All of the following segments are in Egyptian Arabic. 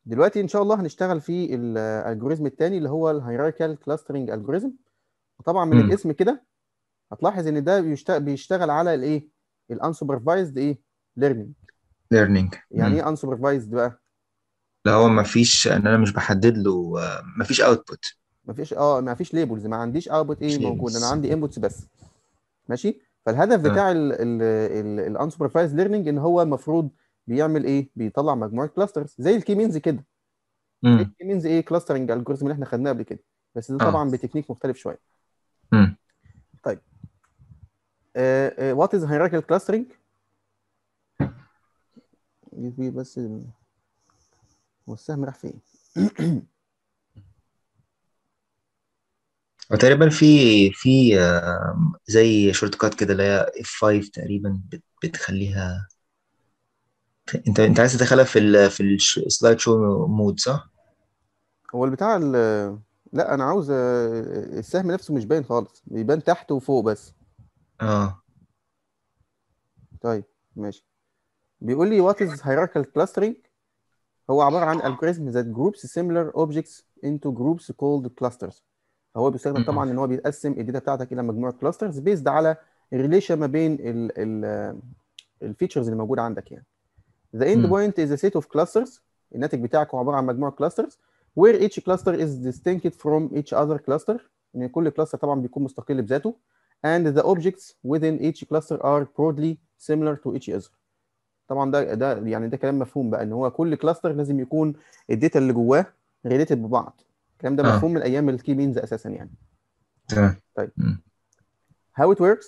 دلوقتي ان شاء الله هنشتغل في الالجوريزم الثاني اللي هو الهيراركال كلاسترنج الجوريزم وطبعا من مم. الاسم كده هتلاحظ ان ده بيشت- بيشتغل على الايه الانسوبرفايزد ايه ليرنينج ليرنينج يعني ايه انسوبرفايزد بقى لا هو ما فيش ان انا مش بحدد له ما فيش اوتبوت مفيش اه ما فيش ليبلز ما عنديش اوتبوت ايه مفيش موجود انا labels. عندي انبوتس بس ماشي فالهدف آه. بتاع الانسوبرفايز ليرنينج ان هو المفروض بيعمل ايه بيطلع مجموعه كلاسترز زي الكي مينز كده امم الكي مينز ايه كلاسترنج الجوريزم اللي احنا خدناه قبل كده بس ده آه. طبعا بتكنيك مختلف شويه امم وات از هيراركال كلاسترنج بس ال- هو السهم راح فين وتقريبا في في آم، زي شورت كات كده اللي هي F5 تقريبا بت- بتخليها انت انت عايز تدخلها في ال في السلايد شو مود صح؟ هو البتاع ال- لا انا عاوز آه، السهم نفسه مش باين خالص بيبان تحت وفوق بس اه طيب ماشي بيقول لي what is hierarchical clustering هو عبارة عن algorithm that groups similar objects into groups called clusters فهو بيستخدم مم. طبعا ان هو بيقسم الداتا بتاعتك الى مجموعة clusters based على الريليشن ما بين ال ال الفيتشرز اللي موجودة عندك يعني the end مم. point is a set of clusters الناتج بتاعك هو عبارة عن مجموعة clusters where each cluster is distinct from each other cluster ان كل كلاستر طبعا بيكون مستقل بذاته and the objects within each cluster are broadly similar to each other طبعا ده ده يعني ده كلام مفهوم بقى ان هو كل كلاستر لازم يكون الداتا اللي جواه ريليتد ببعض الكلام ده آه. مفهوم من ايام الكي مينز اساسا يعني تمام طيب. مم. how it works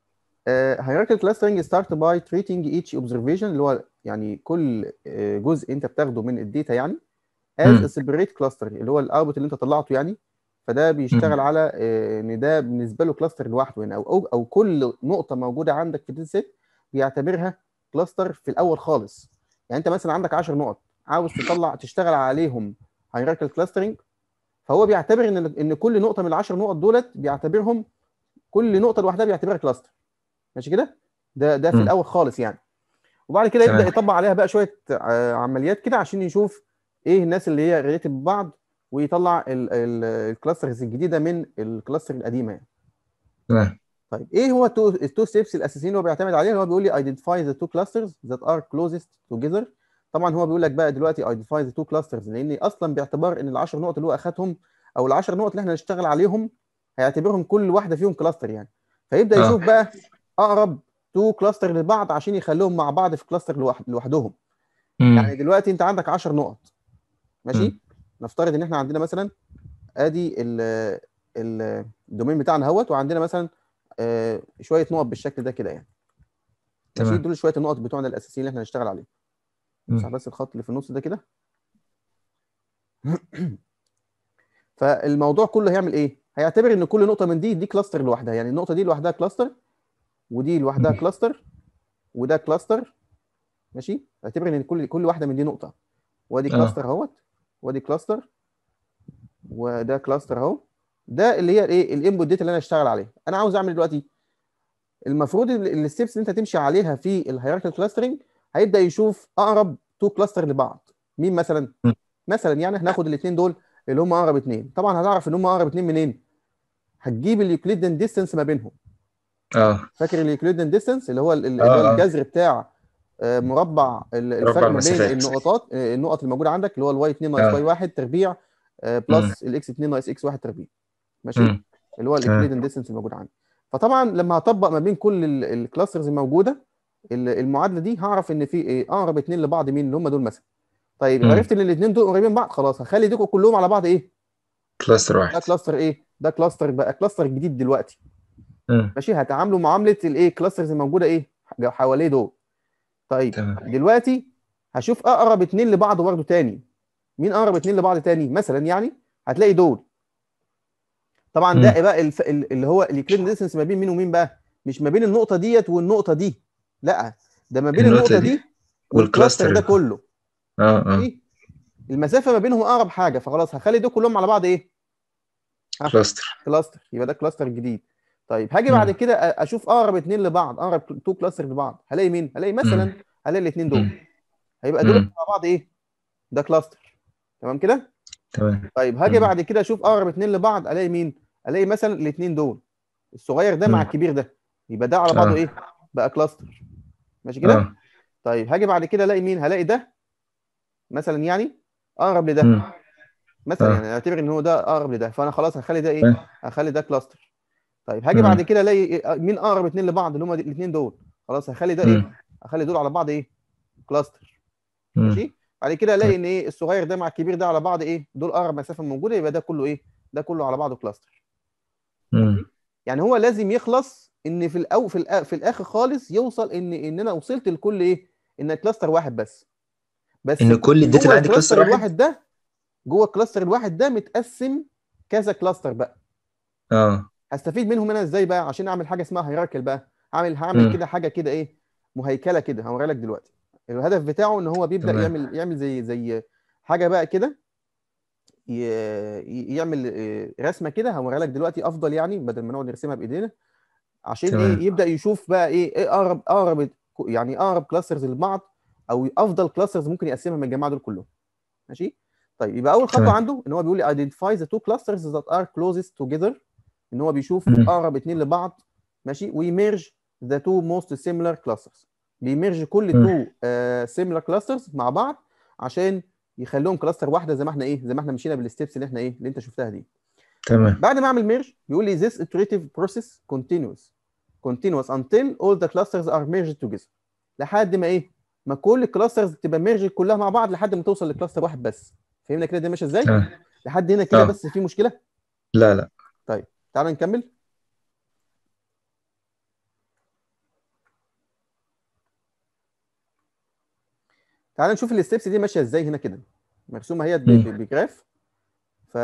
uh, hierarchical clustering start by treating each observation اللي هو يعني كل آه، جزء انت بتاخده من الداتا يعني as مم. a separate cluster اللي هو الاوتبوت اللي انت طلعته يعني فده بيشتغل على آه، ان ده بالنسبه له كلاستر لوحده يعني او او او كل نقطه موجوده عندك في الداتا سيت بيعتبرها كلاستر في الاول خالص يعني انت مثلا عندك 10 نقط عاوز تطلع تشتغل عليهم هيراركال كلاسترنج فهو بيعتبر ان ان كل نقطه من ال 10 نقط دولت بيعتبرهم كل نقطه لوحدها بيعتبرها كلاستر ماشي كده ده ده في مم. الاول خالص يعني وبعد كده يبدا تمام. يطبق عليها بقى شويه آه، عمليات كده عشان يشوف ايه الناس اللي هي ريليتد ببعض ويطلع الكلاسترز الجديده من الكلاستر القديمه يعني تمام طيب ايه هو التو التو ستيبس الاساسيين اللي هو بيعتمد عليها اللي هو بيقول لي identify the two clusters that are closest together طبعا هو بيقول لك بقى دلوقتي identify the two clusters لان اصلا باعتبار ان ال 10 نقط اللي هو اخدهم او ال 10 نقط اللي احنا هنشتغل عليهم هيعتبرهم كل واحده فيهم كلاستر يعني فيبدا آه. يشوف بقى اقرب تو كلاستر لبعض عشان يخليهم مع بعض في كلاستر لوحد لوحدهم مم. يعني دلوقتي انت عندك 10 نقط ماشي مم. نفترض ان احنا عندنا مثلا ادي ال ال- الدومين بتاعنا اهوت وعندنا مثلا آه، شويه نقط بالشكل ده كده يعني ماشي تمام. دول شويه النقط بتوعنا الاساسيين اللي احنا هنشتغل عليهم امسح مم. بس الخط اللي في النص ده كده فالموضوع كله هيعمل ايه هيعتبر ان كل نقطه من دي دي كلاستر لوحدها يعني النقطه دي لوحدها كلاستر ودي لوحدها مم. كلاستر وده كلاستر ماشي اعتبر ان كل كل واحده من دي نقطه وادي آه. كلاستر اهوت وادي كلاستر وده كلاستر اهو ده اللي هي الايه الانبوت داتا اللي انا اشتغل عليها انا عاوز اعمل دلوقتي المفروض الستبس اللي انت تمشي عليها في الهيراركال كلاسترنج هيبدا يشوف اقرب تو كلاستر لبعض مين مثلا م. مثلا يعني هناخد الاثنين دول اللي هم اقرب اثنين طبعا هتعرف ان هم اقرب اثنين منين هتجيب اليوكليدن ديستانس ما بينهم اه فاكر اليوكليدن ديستانس اللي هو ال- ال- آه، اللي هو آه. الجذر بتاع آه، مربع ال- الفرق ما بين المسافات. النقطات آه، النقط اللي موجوده عندك اللي هو الواي 2 ناقص آه. واي 1 تربيع آه، بلس الاكس 2 ناقص اكس 1 تربيع ماشي مم. اللي هو تمام. الاكليدن ديستانس الموجود عندي فطبعا لما هطبق ما بين كل الكلاسترز الموجوده ال- المعادله دي هعرف ان في ايه اقرب اثنين لبعض مين اللي هم دول مثلا طيب مم. عرفت ان الاثنين دول قريبين من بعض خلاص هخلي دول كلهم على بعض ايه كلاستر ده واحد كلاستر ايه ده كلاستر بقى كلاستر جديد دلوقتي مم. ماشي هتعاملوا معامله الايه كلاسترز الموجوده ايه حواليه دول طيب تمام دلوقتي هشوف اقرب اتنين لبعض برضه تاني مين اقرب اتنين لبعض تاني مثلا يعني هتلاقي دول طبعا مم. ده بقى الف... ال- اللي هو اليوكليدن ديستنس ما بين مين ومين بقى مش ما بين النقطه ديت والنقطه دي لا ده ما بين النقطة النقطه دي دي والكلاستر ده والكلاستر كله اه اه ماشي؟ المسافه ما بينهم اقرب حاجه فخلاص هخلي دول كلهم على بعض ايه ها. كلاستر كلاستر يبقى ده كلاستر جديد طيب هاجي بعد مم. كده أ- اشوف اقرب اتنين لبعض اقرب تو كلاستر لبعض هلاقي مين هلاقي مثلا مم. هلاقي الاثنين دول مم. هيبقى دول مم. مع بعض ايه ده كلاستر تمام كده تمام طيب هاجي مم. بعد كده اشوف اقرب اتنين لبعض الاقي مين الاقي مثلا الاثنين دول الصغير ده مع مم. الكبير ده يبقى ده على بعضه آه. ايه بقى كلاستر ماشي كده اه طيب هاجي بعد كده الاقي مين هلاقي ده مثلا يعني اقرب لده مم. مثلا آه. يعني اعتبر ان هو ده اقرب لده فانا خلاص هخلي ده ايه تمام. هخلي ده كلاستر طيب هاجي مم. بعد كده الاقي إيه- مين اقرب اتنين لبعض اللي هم الاثنين دول خلاص هخلي ده ايه مم. هخلي دول على بعض ايه كلاستر مم. ماشي بعد كده الاقي ان ايه الصغير ده مع الكبير ده على بعض ايه دول اقرب مسافه موجوده يبقى ده كله ايه ده كله على بعضه كلاستر مم. يعني هو لازم يخلص ان في الأو في, الأ... في الاخر خالص يوصل ان ان انا وصلت لكل ايه ان كلاستر واحد بس بس إن كل الداتا اللي جوه عندي الكلاستر كلاستر واحد؟ الواحد ده جوه الكلاستر الواحد ده متقسم كذا كلاستر بقى اه هستفيد منهم انا ازاي بقى عشان اعمل حاجه اسمها هيراركل بقى هعمل هعمل مم. كده حاجه كده ايه مهيكله كده هوريها لك دلوقتي الهدف بتاعه ان هو بيبدا تمام. يعمل يعمل زي زي حاجه بقى كده ي- ي- يعمل آه، رسمه كده هوريها لك دلوقتي افضل يعني بدل ما نقعد نرسمها بايدينا عشان تمام. ايه يبدا يشوف بقى ايه ايه اقرب اقرب يعني اقرب كلاسترز لبعض او افضل كلاسترز ممكن يقسمها من الجماعه دول كلهم ماشي طيب يبقى اول خطوه تمام. عنده ان هو بيقول لي identify the two clusters that are closest together ان هو بيشوف مم. اقرب اتنين لبعض ماشي ويميرج the two most similar clusters بيميرج كل مم. two uh, similar clusters مع بعض عشان يخليهم كلاستر واحده زي ما احنا ايه زي ما احنا مشينا بالستبس اللي احنا ايه اللي انت شفتها دي تمام بعد ما اعمل ميرج بيقول لي this iterative process continuous continuous until all the clusters are merged together لحد ما ايه ما كل الكلاسترز تبقى ميرج كلها مع بعض لحد ما توصل لكلاستر واحد بس فهمنا كده دي ماشيه ازاي تمام لحد هنا كده آه. بس في مشكله لا لا تعال نكمل تعال نشوف الستبس دي ماشيه ازاي هنا كده مرسومه هي ب- مم. ب- بجراف ف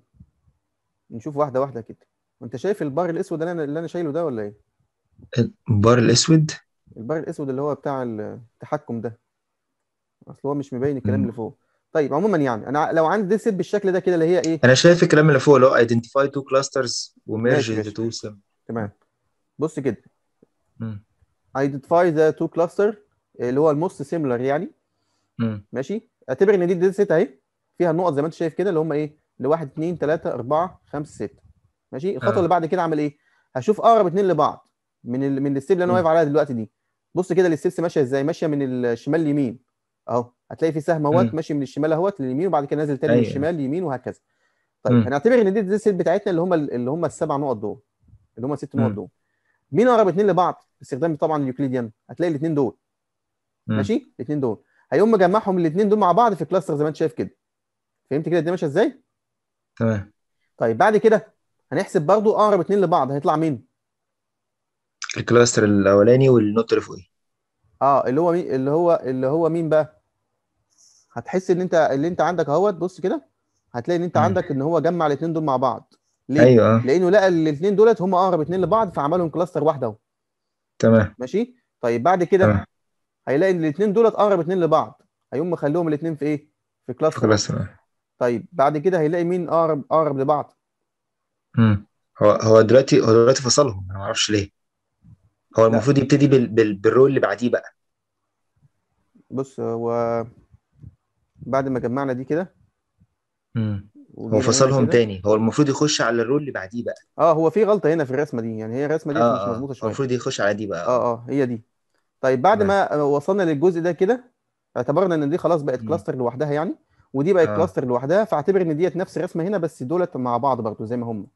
نشوف واحده واحده كده وانت شايف البار الاسود اللي انا اللي انا شايله ده ولا ايه البار الاسود البار الاسود اللي هو بتاع التحكم ده اصل هو مش مبين الكلام مم. اللي فوق طيب عموما يعني انا لو عندي دي ست بالشكل ده كده اللي هي ايه انا شايف الكلام اللي فوق اللي هو identify two clusters وميرج ماشي، the ماشي. two sim تمام بص كده مم. identify the two cluster اللي هو الموست سيميلر يعني مم. ماشي اعتبر ان دي دي ست اهي فيها النقط زي ما انت شايف كده اللي هم ايه اللي 1 2 3 4 5 6 ماشي الخطوه آه. اللي بعد كده اعمل ايه هشوف اقرب اتنين لبعض من ال... من الستيب اللي انا مم. واقف عليها دلوقتي دي بص كده الستيبس ماشيه ازاي ماشيه من الشمال ليمين اهو هتلاقي في سهم اهوت مم. ماشي من الشمال اهوت لليمين وبعد كده نازل تاني من أيوة. الشمال ليمين وهكذا طيب مم. هنعتبر ان دي دي الست بتاعتنا اللي هم اللي هم السبع نقط دول اللي هم الست نقط مم. دول مين اقرب اتنين لبعض باستخدام طبعا اليوكليديان هتلاقي الاثنين دول مم. ماشي الاثنين دول هيقوم مجمعهم الاثنين دول مع بعض في كلاستر زي ما انت شايف كده فهمت كده الدنيا ماشيه ازاي تمام طيب بعد كده هنحسب برضو اقرب اتنين لبعض هيطلع مين الكلاستر الاولاني والنوت اللي فوقيه اه اللي هو مين اللي هو اللي هو مين بقى هتحس ان انت اللي انت عندك اهوت بص كده هتلاقي ان انت مم. عندك ان هو جمع الاثنين دول مع بعض ليه ايوه آه. لانه لقى الاثنين دولت هم اقرب اتنين لبعض فعملهم كلاستر واحده اهو تمام ماشي طيب بعد كده تمام هيلاقي ان الاثنين دولت اقرب اتنين لبعض هيقوم مخليهم الاثنين في ايه في كلاستر واحد. كلاستر طيب بعد كده هيلاقي مين اقرب اقرب لبعض مم. هو هو دلوقتي هو دلوقتي فصلهم انا ما اعرفش ليه هو المفروض يبتدي بال... بال... بالرول اللي بعديه بقى بص هو بعد ما جمعنا دي كده مم. هو وجينا هنا فصلهم كده- تاني هو المفروض يخش على الرول اللي بعديه بقى اه هو في غلطه هنا في الرسمه دي يعني هي الرسمه دي مش اه اه مظبوطه هو شويه المفروض يخش على دي بقى اه اه هي دي طيب بعد تمام. ما وصلنا للجزء ده كده اعتبرنا ان دي خلاص بقت مم. كلاستر لوحدها يعني ودي بقت آه. كلاستر لوحدها فاعتبر ان ديت نفس الرسمه هنا بس دولت مع بعض برضو زي ما هم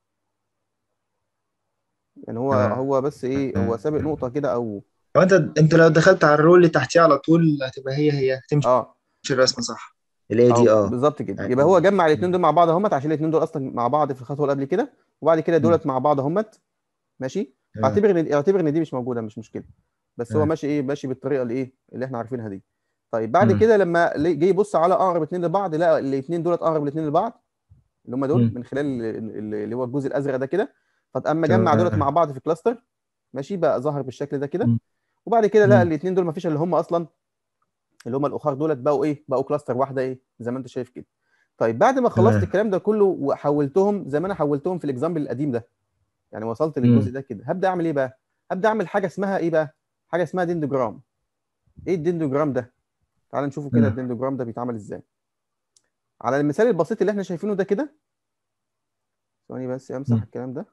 يعني هو تمام. هو بس ايه هو مم. سابق نقطه كده او هو انت انت لو دخلت على الرول اللي تحتيه على طول هتبقى هي هي هتمشي اه الرسمه صح اللي هي دي أو اه بالظبط كده يعني- يبقى هو جمع الاثنين دول مع بعض اهمت عشان الاثنين دول اصلا مع بعض في الخطوه اللي قبل كده وبعد كده دولت مع بعض اهمت ماشي تمام. اعتبر ان اعتبر ان دي مش موجوده مش مشكله بس هو تمام. ماشي ايه ماشي بالطريقه اللي ايه اللي احنا عارفينها دي طيب بعد مم. كده لما لي- جه يبص على اقرب اثنين لبعض لقى الاثنين دولت اقرب الاثنين لبعض اللي هم دول مم. من خلال ال- ال- اللي هو الجزء الازرق ده كده فاما تمام. جمع دولت مع بعض في كلاستر ماشي بقى ظهر بالشكل ده كده مم. وبعد كده لقى مم. الاثنين دول ما فيش اللي هم اصلا اللي هم الاخر دولت بقوا ايه بقوا كلاستر واحده ايه زي ما انت شايف كده طيب بعد ما خلصت تمام. الكلام ده كله وحولتهم زي ما انا حولتهم في الاكزامبل القديم ده يعني وصلت للجزء ده كده هبدا اعمل ايه بقى هبدا اعمل حاجه اسمها ايه بقى حاجه اسمها دندوجرام ايه الدندوجرام ده تعال نشوفه كده مم. الدندوجرام ده بيتعمل ازاي على المثال البسيط اللي احنا شايفينه ده كده ثواني بس امسح مم. الكلام ده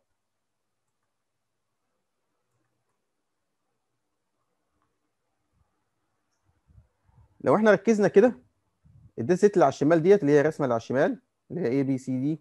لو احنا ركزنا كده الداتا سيت اللي على الشمال ديت اللي هي الرسمه اللي على الشمال اللي هي اي بي سي دي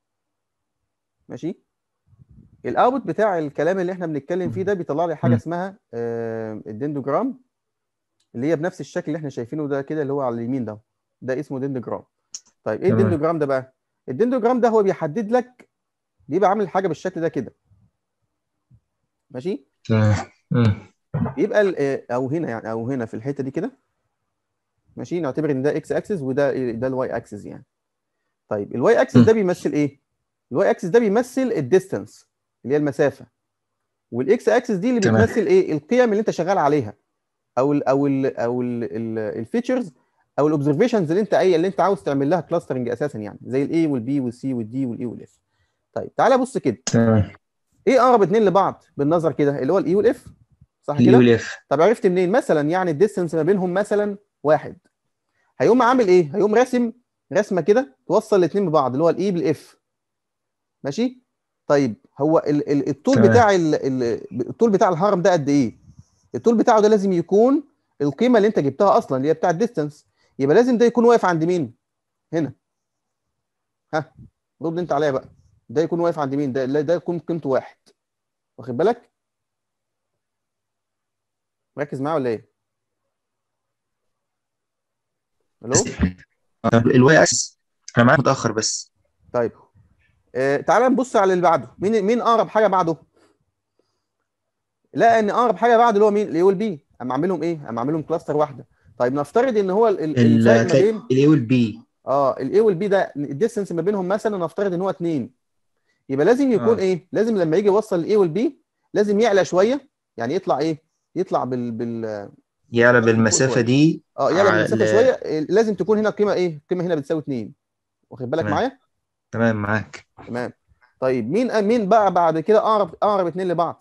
ماشي الاوتبوت بتاع الكلام اللي احنا بنتكلم فيه ده بيطلع لي حاجه مم. اسمها آه، الدندوجرام اللي هي بنفس الشكل اللي احنا شايفينه ده كده اللي هو على اليمين ده ده اسمه دندوجرام طيب ايه تمام. الدندوجرام ده بقى الدندوجرام ده هو بيحدد لك بيبقى عامل حاجه بالشكل ده كده ماشي تمام مم. يبقى ال- آه، او هنا يعني او هنا في الحته دي كده ماشي نعتبر ان ده اكس اكسس وده إيه؟ ده الواي اكسس يعني طيب الواي اكسس م. ده بيمثل ايه الواي اكسس ده بيمثل الديستانس اللي هي المسافه والاكس اكسس دي اللي تمام. بتمثل ايه القيم اللي انت شغال عليها او ال او ال او الفيتشرز او الاوبزرفيشنز اللي انت اي اللي انت عاوز تعمل لها كلاسترنج اساسا يعني زي الاي والبي والسي والدي والاي والاف طيب تعالى بص كده تمام ايه اقرب اتنين لبعض بالنظر كده اللي هو الاي والاف صح اليو كده والاف طب عرفت منين مثلا يعني الديستنس ما بينهم مثلا واحد هيقوم عامل ايه هيقوم راسم رسمه كده توصل الاثنين ببعض اللي هو الاي بالاف ماشي طيب هو ال ال الطول تمام. بتاع ال ال الطول بتاع الهرم ده قد ايه الطول بتاعه ده لازم يكون القيمه اللي انت جبتها اصلا اللي هي بتاع الديستنس يبقى لازم ده يكون واقف عند مين هنا ها رد انت عليا بقى ده يكون واقف عند مين ده لا، ده يكون قيمته واحد واخد بالك مركز معايا ولا ايه الو الواي اكس انا معاك متاخر بس طيب آه تعال نبص على اللي بعده مين مين اقرب حاجه بعده لا ان اقرب حاجه بعده اللي هو مين اللي هو البي اما اعملهم ايه اما اعملهم كلاستر واحده طيب نفترض ان هو ال- ال- الفرق ما بين الاي والبي اه الاي والبي ده الديستنس ما بينهم مثلا نفترض ان هو 2 يبقى لازم يكون آه. ايه لازم لما يجي يوصل الاي والبي لازم يعلى شويه يعني يطلع ايه يطلع بال بال يعلى بالمسافه دي اه يعلى بالمسافه على- شويه آه، لازم تكون هنا القيمه ايه القيمه هنا بتساوي 2 واخد بالك تمام. معايا تمام معاك تمام طيب مين مين بقى بعد كده اقرب اقرب اتنين لبعض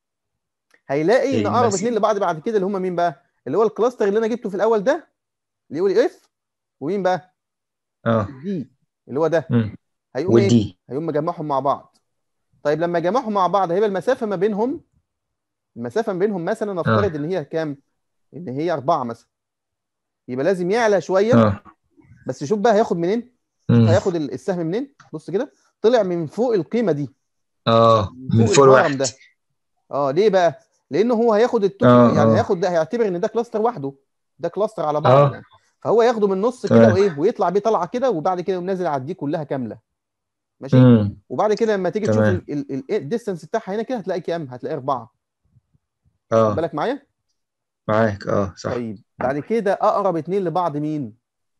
هيلاقي ان اقرب المس- اتنين لبعض بعد كده اللي هم مين بقى اللي هو الكلاستر اللي انا جبته في الاول ده اللي هو الاف ومين بقى اه دي اللي هو ده مم. هيقوم ايه والدي هيقوم مجمعهم مع بعض طيب لما جمعهم مع بعض هيبقى المسافه ما بينهم المسافه ما بينهم مثلا نفترض ان هي كام ان هي أربعة مثلا يبقى لازم يعلى شويه اه بس شوف بقى هياخد منين مم. هياخد ال- السهم منين بص كده طلع من فوق القيمه دي اه من فوق الهرم الواحد ده اه ليه بقى لانه هو هياخد التوب آه، يعني آه. هياخد ده هيعتبر ان ده كلاستر وحده ده كلاستر على بعض آه. يعني فهو ياخده من النص كده تمام. وايه ويطلع بيه طلعه كده وبعد كده يقوم نازل على الدي كلها كامله ماشي مم. وبعد كده لما تيجي تمام. تشوف الديستنس بتاعها هنا كده هتلاقي كام هتلاقي أربعة خد اه بالك معايا معاك اه صح طيب بعد كده اقرب اتنين لبعض مين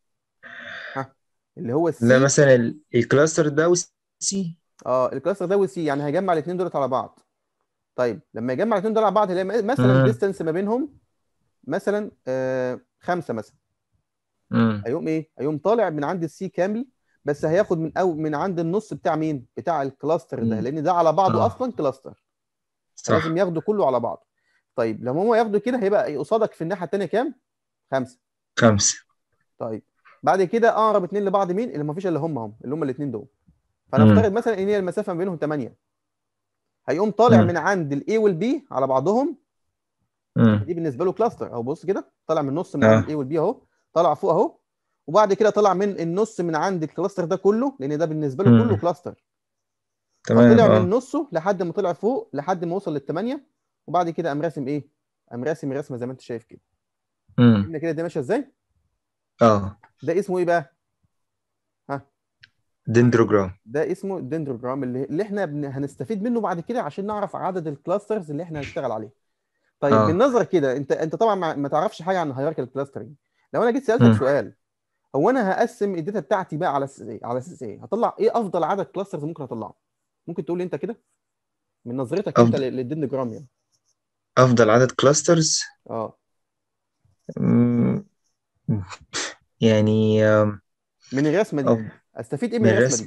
ها اللي هو لا السي مثلا ال- الكلاستر ده والسي اه الكلاستر ده والسي يعني هيجمع الاثنين دولت على بعض طيب لما يجمع الاثنين دول على بعض هيلاقي مثلا مم. الديستنس ما بينهم مثلا آه خمسة مثلا مم. هيقوم ايه هيقوم طالع من عند السي كامل بس هياخد من او من عند النص بتاع مين بتاع الكلاستر ده مم. لان ده على بعضه آه. اصلا كلاستر صح لازم ياخده كله على بعضه طيب لما هو ياخده كده هيبقى قصادك في الناحيه الثانيه كام خمسة خمسة طيب بعد كده اقرب اتنين لبعض مين اللي ما فيش الا هم هم اللي هم الاثنين دول فنفترض مثلا ان هي المسافه ما بينهم 8 هيقوم طالع مم. من عند الاي والبي على بعضهم مم. دي بالنسبه له كلاستر اهو بص كده طالع من النص من آه. عند الاي والبي اهو طالع فوق اهو وبعد كده طلع من النص من عند الكلاستر ده كله لان ده بالنسبه له مم. كله كلاستر تمام فطلع اه من نصه لحد ما طلع فوق لحد ما وصل للثمانيه وبعد كده قام راسم ايه؟ قام راسم رسمه زي ما انت شايف كده مم. فهمنا كده دي ماشيه ازاي؟ اه ده اسمه ايه بقى؟ دندروجرام ده اسمه الدندروجرام اللي, اللي احنا بن... هنستفيد منه بعد كده عشان نعرف عدد الكلاسترز اللي احنا هنشتغل عليه. طيب آه. بالنظر كده انت انت طبعا ما, ما تعرفش حاجه عن هيراركال كلاسترنج. لو انا جيت سالتك مم. سؤال هو انا هقسم الداتا بتاعتي بقى على اساس ايه؟ على اساس ايه؟ هطلع ايه افضل عدد كلاسترز ممكن اطلعه؟ ممكن تقول لي انت كده؟ من نظرتك انت أفضل. لل- للدندروجرام يعني. افضل عدد كلاسترز اه مم. يعني آم، من الرسمه دي أفضل. استفيد ايه من من الرسمه الرسم دي؟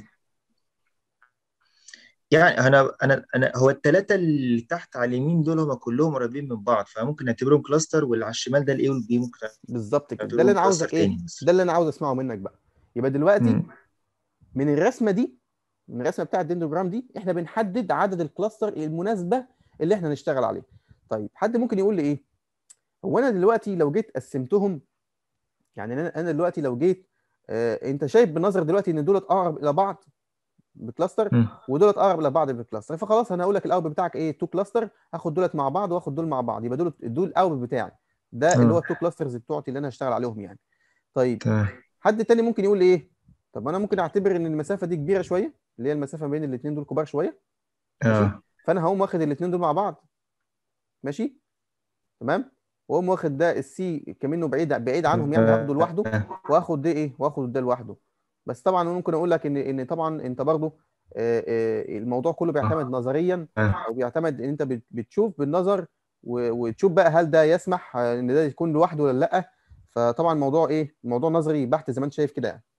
يعني انا انا انا هو الثلاثه اللي تحت على اليمين دول هم كلهم قريبين من بعض فممكن نعتبرهم كلاستر واللي على الشمال ده الاي والبي ممكن بالظبط كده ده نعتبرهم اللي انا كلاستر عاوزك ايه؟ تاني بس. ده اللي انا عاوز اسمعه منك بقى يبقى دلوقتي مم. من الرسمه دي من الرسمه بتاعه الدندروجرام دي احنا بنحدد عدد الكلاستر المناسبه اللي احنا نشتغل عليه طيب حد ممكن يقول لي ايه هو انا دلوقتي لو جيت قسمتهم يعني انا انا دلوقتي لو جيت آه انت شايف بالنظر دلوقتي ان دولت اقرب الى بعض بكلاستر مم. ودولت اقرب الى بعض بكلاستر فخلاص انا هقول لك الاوت بتاعك ايه تو كلاستر هاخد دولت مع بعض واخد دول مع بعض يبقى دول دول الاوت بتاعي ده اللي آه. هو التو كلاسترز بتوعتي اللي انا هشتغل عليهم يعني طيب تمام حد تاني ممكن يقول لي ايه طب انا ممكن اعتبر ان المسافه دي كبيره شويه اللي هي المسافه بين الاثنين دول كبار شويه اه فانا هقوم واخد الاثنين دول مع بعض ماشي تمام واقوم واخد ده السي كمنه بعيد بعيد عنهم يعني هاخده لوحده واخد ده ايه واخد ده لوحده بس طبعا ممكن اقول لك ان ان طبعا انت برضو آه، آه، الموضوع كله بيعتمد نظريا آه. او بيعتمد ان انت بت- بتشوف بالنظر و- وتشوف بقى هل ده يسمح آه، ان ده يكون لوحده ولا لا فطبعا الموضوع ايه الموضوع نظري بحت زي ما انت شايف كده يعني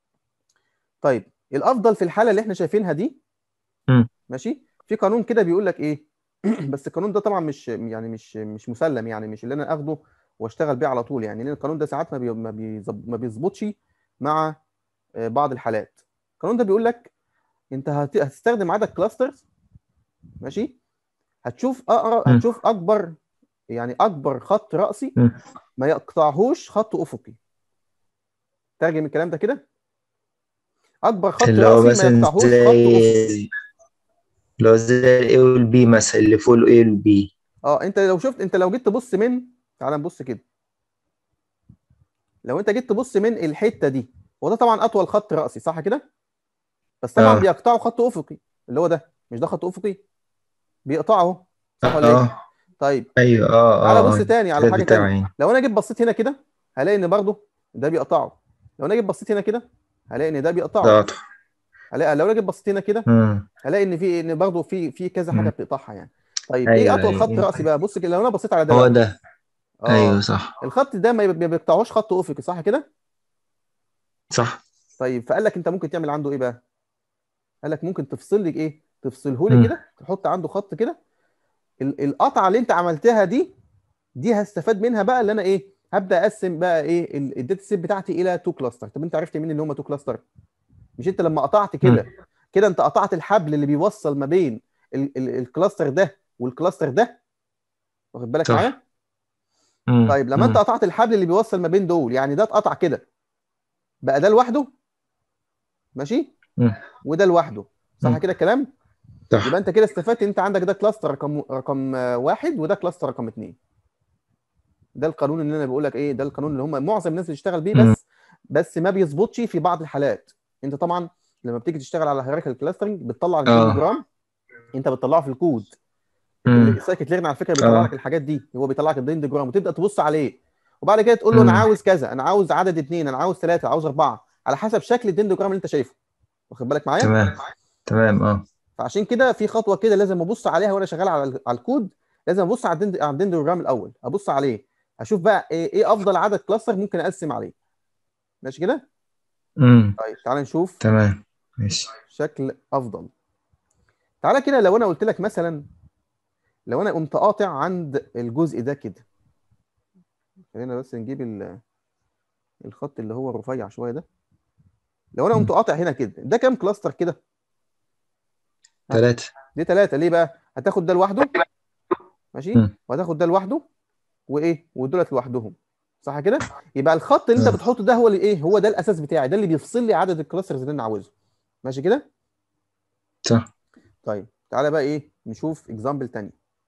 طيب الافضل في الحاله اللي احنا شايفينها دي مم. ماشي في قانون كده بيقول لك ايه بس القانون ده طبعا مش يعني مش مش مسلم يعني مش اللي انا اخده واشتغل بيه على طول يعني لان القانون ده ساعات ما بي ما بيظب- ما بيظبطش مع آه، بعض الحالات القانون ده بيقول لك انت هت- هتستخدم عدد كلاسترز ماشي هتشوف اقرب مم. هتشوف اكبر يعني اكبر خط رأسي مم. ما يقطعهوش خط افقي ترجم الكلام ده كده اكبر خط اللي هو رأسي ما مثلا يقطعهوش خط افقي زي اللي هو زي الاي والبي مثلا اللي فوق الاي والبي اه انت لو شفت انت لو جيت تبص من تعال نبص كده لو انت جيت تبص من الحته دي وده طبعا اطول خط رأسي صح كده بس طبعا آه. بيقطعه خط افقي اللي هو ده مش ده خط افقي بيقطعه اهو صح ولا ايه اه طيب ايوه اه تعالى اه بص آه. تاني على الثread حاجه بتاعه تانية يعني لو انا جيت بصيت هنا كده هلاقي ان برضه ده بيقطعه لو انا جيت بصيت هنا كده هلاقي ان ده بيقطعه ده قطع هلاقي لو انا جيت بصيت هنا كده مم. هلاقي ان في ان برضه في في كذا حاجه مم. بتقطعها يعني طيب ايه ايوه اطول خط ايوه رأسي بقى بص كده لو انا بصيت على ده هو بقى ده اه ايوه صح الخط ده ما ما بيقطعوش خط افقي صح كده صح طيب فقال لك انت ممكن تعمل عنده ايه بقى قال لك ممكن تفصل لي ايه تفصله لي مم. كده تحط عنده خط كده ال- القطعه اللي انت عملتها دي دي هستفاد منها بقى اللي انا ايه هبدا اقسم بقى ايه ال- الداتا سيت بتاعتي الى تو كلاستر طب انت عرفت منين ان هم تو كلاستر مش انت لما قطعت كده كده انت قطعت الحبل اللي بيوصل ما بين ال- ال- الكلاستر ده والكلاستر ده واخد بالك صح. معايا مم. طيب لما انت مم. قطعت الحبل اللي بيوصل ما بين دول يعني ده اتقطع كده بقى ده لوحده ماشي مم. وده لوحده صح مم. كده الكلام صح يبقى انت كده استفدت ان انت عندك ده كلاستر رقم رقم آه، واحد وده كلاستر رقم اثنين ده القانون اللي انا بقول لك ايه ده القانون اللي هم معظم الناس بتشتغل بيه مم. بس بس ما بيظبطش في بعض الحالات انت طبعا لما بتيجي تشتغل على هيراريكال كلاسترنج بتطلع اه الديجرام انت بتطلعه في الكود مم. السايكت ليرن على فكره بيطلع اه لك الحاجات دي هو بيطلع لك الديجرام وتبدا تبص عليه وبعد كده تقول له انا مم. عاوز كذا انا عاوز عدد اثنين انا عاوز ثلاثه عاوز اربعه على حسب شكل الديجرام اللي انت شايفه واخد بالك معايا تمام تمام اه فعشان كده في خطوه كده لازم ابص عليها وانا شغال على على الكود لازم ابص على الدند- على الدندروجرام الاول ابص عليه اشوف بقى ايه إيه افضل عدد كلاستر ممكن اقسم عليه ماشي كده مم. طيب تعال نشوف تمام ماشي شكل افضل تعالى كده لو انا قلت لك مثلا لو انا قمت قاطع عند الجزء ده كده خلينا بس نجيب ال- الخط اللي هو الرفيع شويه ده لو انا قمت مم. قاطع هنا كده ده كام كلاستر كده ها ثلاثة دي ثلاثه ليه بقى هتاخد ده لوحده ماشي مم. وهتاخد ده لوحده وايه ودولت لوحدهم صح كده يبقى الخط اللي انت اه بتحطه ده هو اللي ايه هو ده الاساس بتاعي ده اللي بيفصل لي عدد الكلاسترز اللي انا عاوزه ماشي كده صح طيب تعالى بقى ايه نشوف اكزامبل تاني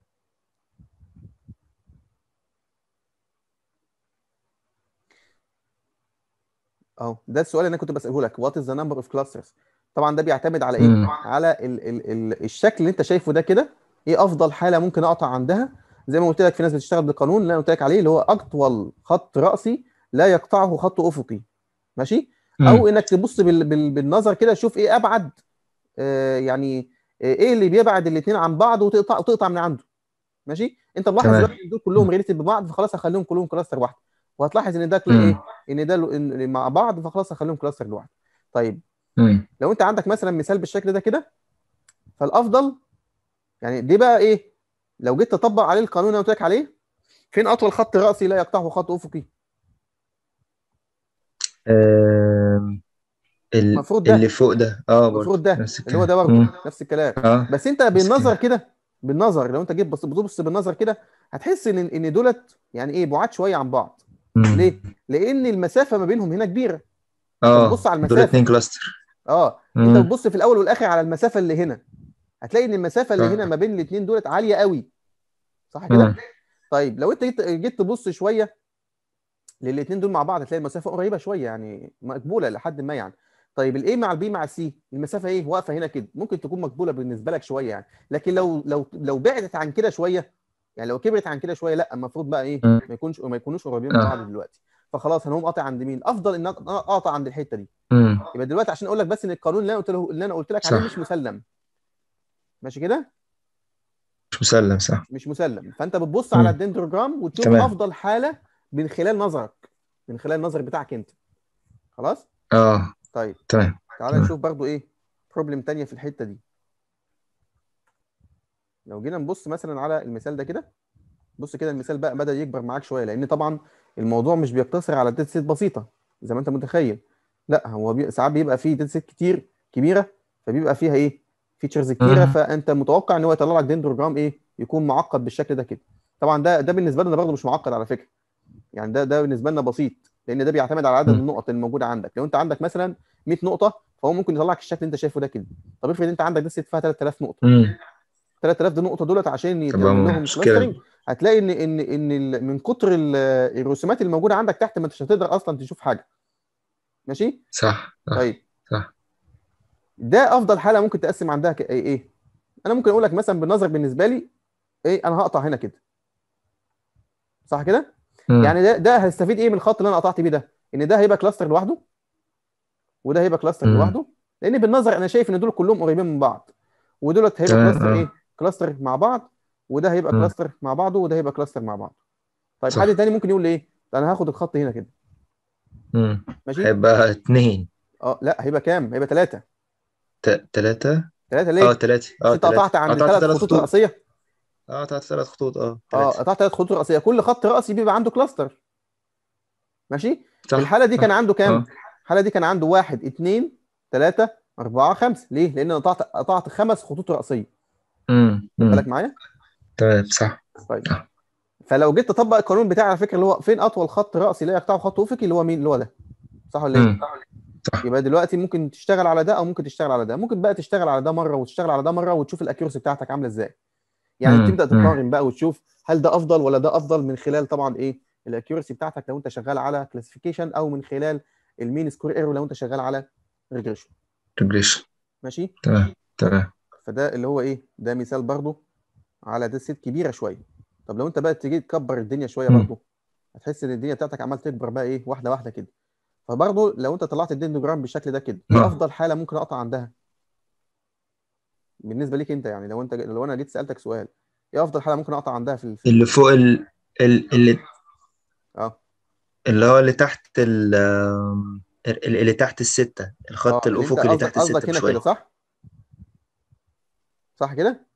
اهو ده السؤال اللي انا كنت بساله لك وات از ذا نمبر اوف كلاسترز طبعا ده بيعتمد على ايه مم. على ال ال ال الشكل اللي انت شايفه ده كده ايه افضل حاله ممكن اقطع عندها زي ما قلت لك في ناس بتشتغل بالقانون اللي انا قلت لك عليه اللي هو اطول خط راسي لا يقطعه خط افقي ماشي او مم. انك تبص بال بال بالنظر كده تشوف ايه ابعد آه يعني آه، ايه اللي بيبعد الاثنين عن بعض وتقطع وتقطع من عنده ماشي انت ملاحظ تمام دلوقتي إن دول كلهم ريليتد ببعض فخلاص هخليهم كلهم كلاستر واحد وهتلاحظ ان ده كل مم. ايه ان ده لو- إن مع بعض فخلاص هخليهم كلاستر لوحده طيب مم. لو انت عندك مثلا مثال بالشكل ده كده فالافضل يعني دي بقى ايه لو جيت تطبق عليه القانون اللي أنا قلت لك عليه فين اطول خط راسي لا يقطعه خط افقي آم، ال- المفروض ده اللي فوق ده اه برضه المفروض ده نفس اللي هو الكلام ده برضه مم. نفس الكلام اه بس انت نفس بالنظر الكلام كده بالنظر لو انت جيت بص بتبص بالنظر كده هتحس ان ان دولت يعني ايه بعاد شويه عن بعض مم. ليه؟ لان المسافه ما بينهم هنا كبيره انت اه بتبص على دول المسافه اتنين كلاستر اه انت مم. بتبص في الاول والاخر على المسافه اللي هنا هتلاقي ان المسافه اللي هنا اه ما بين الاثنين دولت عاليه قوي صح كده؟ مم. طيب لو انت جيت جيت تبص شويه للاثنين دول مع بعض هتلاقي المسافه قريبه شويه يعني مقبوله لحد ما يعني طيب الاي مع البي مع السي المسافه ايه واقفه هنا كده ممكن تكون مقبوله بالنسبه لك شويه يعني لكن لو لو لو بعدت عن كده شويه يعني لو كبرت عن كده شويه لا المفروض بقى ايه مم. ما يكونش ما يكونوش قريبين من بعض اه دلوقتي فخلاص هنقوم قاطع عند مين افضل ان أنا اقطع عند الحته دي مم. يبقى دلوقتي عشان اقول لك بس ان القانون اللي انا قلت له اللي انا قلت لك عليه صح مش مسلم ماشي كده مش مسلم صح مش مسلم فانت بتبص على مم. الدندروجرام وتشوف تمام افضل حاله من خلال نظرك من خلال النظر بتاعك انت خلاص اه طيب تمام تعال تمام نشوف برضو ايه بروبلم تانية في الحتة دي لو جينا نبص مثلا على المثال ده كده بص كده المثال بقى بدأ يكبر معاك شوية لأن طبعا الموضوع مش بيقتصر على داتا سيت بسيطة زي ما أنت متخيل لا هو بي... ساعات بيبقى فيه داتا سيت كتير كبيرة فبيبقى فيها ايه فيتشرز كتيرة مم. فأنت متوقع إن هو يطلع لك دندروجرام ايه يكون معقد بالشكل ده كده طبعا ده ده بالنسبة لنا برضه مش معقد على فكرة يعني ده ده بالنسبة لنا بسيط لأن ده بيعتمد على عدد مم. النقط اللي موجودة عندك لو أنت عندك مثلا 100 نقطة فهو ممكن يطلع لك الشكل اللي أنت شايفه ده كده طب افرض أنت عندك داتا سيت فيها 3000 نقطة مم. 3000 دي نقطه دولت عشان طبعا يتعمل لهم مشكلة كلاسترنج هتلاقي ان ان ان ال- من كتر ال- الرسومات اللي موجوده عندك تحت ما انتش هتقدر اصلا تشوف حاجه ماشي صح صح طيب صح ده افضل حاله ممكن تقسم عندها ك- ايه ايه انا ممكن اقول لك مثلا بالنظر بالنسبه لي ايه انا هقطع هنا كده صح كده مم. يعني ده ده هستفيد ايه من الخط اللي انا قطعت بيه ده ان ده هيبقى كلاستر لوحده وده هيبقى كلاستر مم. لوحده لان بالنظر انا شايف ان دول كلهم قريبين من بعض ودولت هيبقى تمام كلاستر اه ايه كلاستر مع بعض وده هيبقى مم. كلاستر مع بعضه وده هيبقى كلاستر مع بعض طيب صح حد تاني ممكن يقول لي ايه ده انا هاخد الخط هنا كده مم. ماشي هيبقى اتنين اه لا هيبقى كام هيبقى ثلاثة ت- تلاتة ثلاثة اه ليه تلاتة مش اه انت تلاتة قطعت عند قطعت ثلاث تلات خطوط خطوط رئيسية اه قطعت تلات خطوط اه اه تلاتة قطعت ثلاث خطوط رئيسية كل خط رئيسي بيبقى عنده كلاستر ماشي في صح الحالة دي كان صح عنده كام اه الحالة دي كان عنده واحد اثنين ثلاثة أربعة خمسة ليه لأن أنا قطعت قطعت خمس خطوط رئيسية مم. خد بالك مم. معايا تمام صح طيب صح فلو جيت تطبق القانون بتاع على فكرة اللي هو فين أطول خط رأسي لا يقطعه خط أفقي اللي هو مين اللي هو ده صح ولا إيه مم. صح يبقى دلوقتي ممكن تشتغل على ده او ممكن تشتغل على ده ممكن بقى تشتغل على ده مره وتشتغل على ده مره وتشوف الاكيورسي بتاعتك عامله ازاي يعني مم. تبدا مم. تقارن بقى وتشوف هل ده افضل ولا ده افضل من خلال طبعا ايه الاكيورسي بتاعتك لو انت شغال على كلاسيفيكيشن او من خلال المين سكور ايرور لو انت شغال على ريجريشن ريجريشن ماشي تمام تمام فده اللي هو ايه ده مثال برضو على داتا سيت كبيره شويه طب لو انت بقى تيجي تكبر الدنيا شويه مم. برضو هتحس ان الدنيا بتاعتك عمال تكبر بقى ايه واحده واحده كده فبرضو لو انت طلعت الدندوجرام بالشكل ده كده ايه اه افضل حاله ممكن اقطع عندها بالنسبه ليك انت يعني لو انت لو انا جيت سالتك سؤال ايه افضل حاله ممكن اقطع عندها في ال... في اللي ال... فوق ال... ال... اللي اه اللي هو اللي تحت ال... آم، ال- اللي تحت الستة اه الخط اللي انت الأفقي اللي قصدك تحت الستة قصدك هنا كده بشوية صح صح كده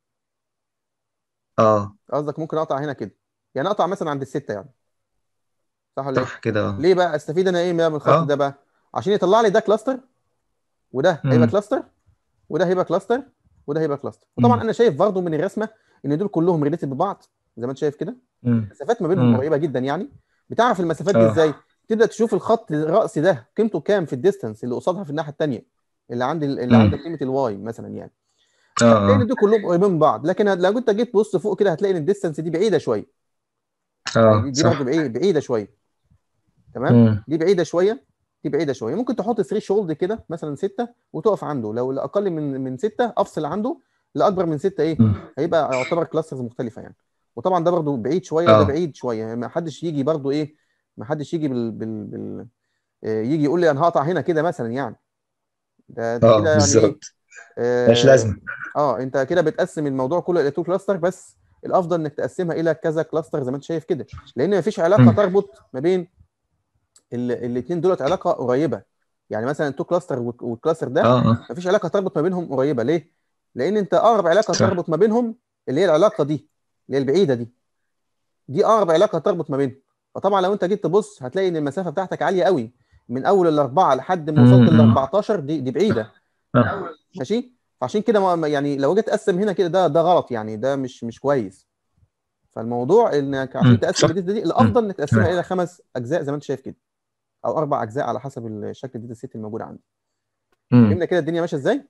اه قصدك ممكن اقطع هنا كده يعني اقطع مثلا عند الستة يعني صح ولا ايه صح كده اه ليه بقى استفيد انا ايه من الخط اه ده بقى عشان يطلع لي ده كلاستر وده هيبقى مم. كلاستر وده هيبقى كلاستر وده هيبقى كلاستر وطبعا مم. انا شايف برضو من الرسمه ان دول كلهم ريليتد ببعض زي ما انت شايف كده مم. المسافات ما بينهم مم. قريبه جدا يعني بتعرف المسافات دي اه ازاي تبدا تشوف الخط الرأسي ده قيمته كام في الديستانس اللي قصادها في الناحيه الثانيه اللي عند اللي عند مم. قيمه الواي مثلا يعني اه هتلاقي ان اه دول كلهم قريبين من بعض لكن لو انت جيت تبص فوق كده هتلاقي ان الديستانس دي بعيده شويه يعني اه دي, دي برضه صح بعيد بعيده شويه تمام مم. دي بعيده شويه دي بعيده شويه ممكن تحط 3 شولد كده مثلا 6 وتقف عنده لو الاقل من من 6 افصل عنده لاكبر من 6 ايه مم. هيبقى يعتبر كلاسترز مختلفه يعني وطبعا ده برضه بعيد شويه وده اه بعيد شويه يعني ما حدش يجي برضه ايه ما حدش يجي بال, بال... بال... آه، يجي يقول لي انا هقطع هنا كده مثلا يعني ده ده اه كده يعني ايه بالظبط ملهاش اه لازمة آه، انت كده بتقسم الموضوع كله الى تو كلاستر بس الافضل انك تقسمها الى كذا كلاستر زي ما انت شايف كده لان مفيش علاقه مم. تربط ما بين الاثنين دولت علاقه قريبه يعني مثلا التو كلاستر والكلاستر ده اه اه مفيش علاقه تربط ما بينهم قريبه ليه؟ لان انت اقرب علاقه صح تربط ما بينهم اللي هي العلاقه دي اللي هي البعيده دي دي اقرب علاقه تربط ما بينهم فطبعا لو انت جيت تبص هتلاقي ان المسافه بتاعتك عاليه قوي من اول الاربعه لحد ما وصلت مم. لل 14 دي دي بعيده اه ماشي فعشان كده ما- يعني لو جيت تقسم هنا كده ده ده غلط يعني ده مش مش كويس فالموضوع انك عشان مم. تقسم صح. الداتا دي الافضل انك تقسمها تمام. الى خمس اجزاء زي ما انت شايف كده او اربع اجزاء على حسب الشكل الداتا سيت الموجود عندي مم. فهمنا كده الدنيا ماشيه ازاي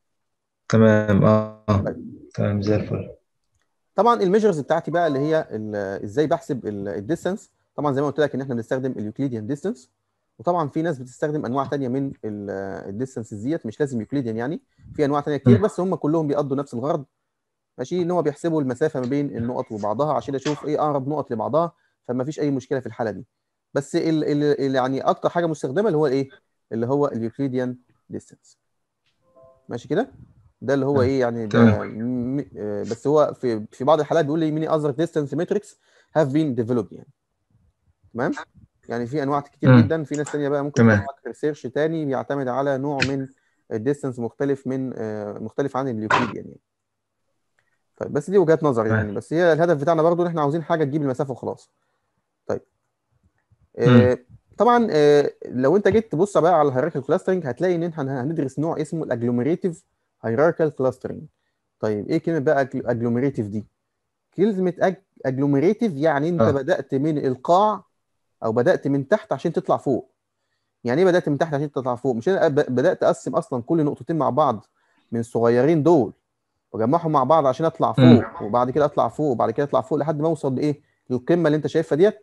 تمام اه آه. تمام زي الفل طبعا الميجرز بتاعتي بقى اللي هي ال- ازاي بحسب الديستانس طبعا زي ما قلت لك ان احنا بنستخدم اليوكليديان ديستانس وطبعا في ناس بتستخدم انواع تانية من الديستانس ديت مش لازم يوكليديان يعني في انواع تانية كتير مم. بس هم كلهم بيقضوا نفس الغرض ماشي ان هو بيحسبوا المسافه ما بين النقط وبعضها عشان اشوف ايه اقرب نقط لبعضها فما فيش اي مشكله في الحاله دي بس ال ال ال يعني اكتر حاجه مستخدمه اللي هو ايه اللي هو اليوكليديان ديستانس ماشي كده ده اللي هو تمام. ايه يعني ده تمام. م- آه، بس هو في في بعض الحالات بيقول لي many other distance metrics have been developed يعني تمام يعني في انواع كتير مم. جدا في ناس تانية بقى ممكن تمام. تعمل ريسيرش تاني بيعتمد على نوع من الديستانس مختلف من آه، مختلف عن اليوكليديان يعني طيب بس دي وجهات نظر تمام. يعني بس هي الهدف بتاعنا برضو ان احنا عاوزين حاجه تجيب المسافه وخلاص طيب آه طبعا آه لو انت جيت تبص بقى على الهيراركال كلاسترنج هتلاقي ان احنا هندرس نوع اسمه الاجلوميريتيف هيراركال كلاسترنج طيب ايه كلمه بقى اجلوميريتيف دي كلمه اجلوميريتيف يعني انت آه. بدات من القاع او بدات من تحت عشان تطلع فوق يعني ايه بدات من تحت عشان تطلع فوق مش انا ب- بدات اقسم اصلا كل نقطتين مع بعض من الصغيرين دول واجمعهم مع بعض عشان اطلع مم. فوق وبعد كده اطلع فوق وبعد كده اطلع فوق لحد ما اوصل لايه للقمه اللي انت شايفها ديت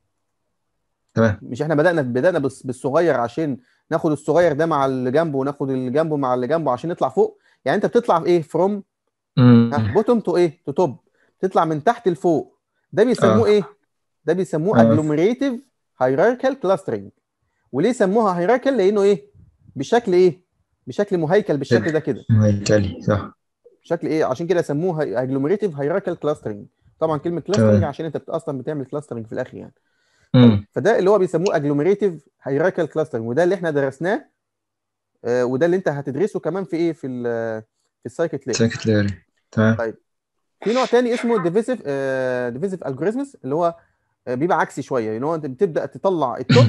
تمام مش احنا بدانا بدانا بس- بالصغير عشان ناخد الصغير ده مع اللي جنبه وناخد اللي جنبه مع اللي جنبه عشان نطلع فوق يعني انت بتطلع ايه فروم مم. بوتوم تو ايه تو توب تطلع من تحت لفوق ده بيسموه آه. ايه ده بيسموه آه. اجلوميريتيف هيراركال كلاسترنج وليه سموها هيراركال لانه ايه بشكل ايه بشكل مهيكل بالشكل ده كده هيكلي صح بشكل ايه عشان كده سموها اجلوميريتيف هيراركال كلاسترنج طبعا كلمه كلاسترنج تمام. عشان انت بت- اصلا بتعمل كلاسترنج في الاخر يعني مم. فده اللي هو بيسموه اجلوميريتيف هيراركال كلاسترنج وده اللي احنا درسناه آه، وده اللي انت هتدرسه كمان في ايه في ال في السايكت لير ساكت ليري تمام طيب في نوع تاني اسمه ديفيسيف ديفيسيف الجوريزمز اللي هو آه، بيبقى عكسي شويه يعني هو انت بتبدا تطلع التوب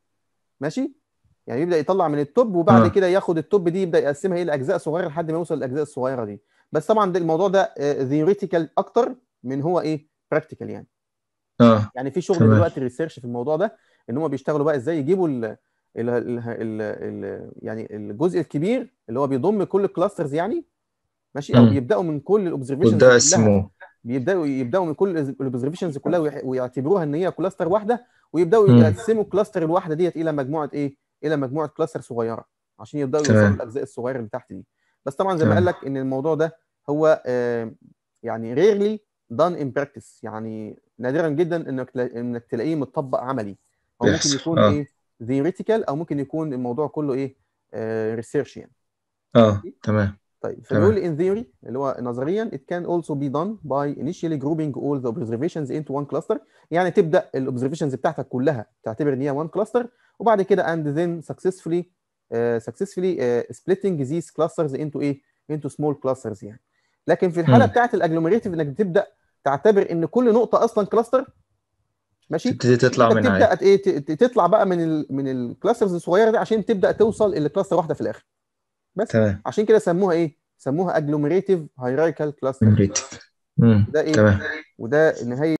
ماشي يعني يبدا يطلع من التوب وبعد آه. كده ياخد التوب دي يبدا يقسمها الى اجزاء صغيره لحد ما يوصل للاجزاء الصغيره دي بس طبعا ده الموضوع ده ثيوريتيكال اكتر من هو ايه براكتيكال يعني اه يعني في شغل تمام. دلوقتي ريسيرش في الموضوع ده ان هم بيشتغلوا بقى ازاي يجيبوا ال ال ال ال ال يعني الجزء الكبير اللي هو بيضم كل الكلاسترز يعني ماشي او مم. بيبداوا من كل الاوبزرفيشنز وده كلها اسمه بيبداوا يبداوا من كل الاوبزرفيشنز كلها ويح- ويعتبروها ان هي كلاستر واحده ويبداوا مم. يقسموا الكلاستر الواحده ديت الى مجموعه ايه؟ الى مجموعه كلاستر صغيره عشان يبداوا تمام. يوصلوا الاجزاء الصغيره اللي تحت دي بس طبعا زي ما تمام. قال لك ان الموضوع ده هو آه، يعني rarely done in practice يعني نادرا جدا انك تلا- انك تلاقيه متطبق عملي او ممكن بيحصل. يكون آه. ايه theoretical او ممكن يكون الموضوع كله ايه ريسيرش يعني اه تمام طيب فبيقول لي in theory اللي هو نظريا it can also be done by initially grouping all the observations into one cluster يعني تبدا الاوبزرفيشنز بتاعتك كلها تعتبر ان هي one cluster وبعد كده and then successfully uh, successfully uh, splitting these clusters into ايه into small clusters يعني لكن في الحاله مم. بتاعت الاجلوميريتيف انك تبدا تعتبر ان كل نقطه اصلا كلاستر ماشي تبتدي تطلع انت منها بتبدا ايه ت- ت- تطلع بقى من ال من الكلاسترز الصغيره دي عشان تبدا توصل لكلاستر واحده في الاخر بس تمام عشان كده سموها ايه سموها agglomerative hierarchical cluster نمريتيف مم. ده ايه تمام وده نهايه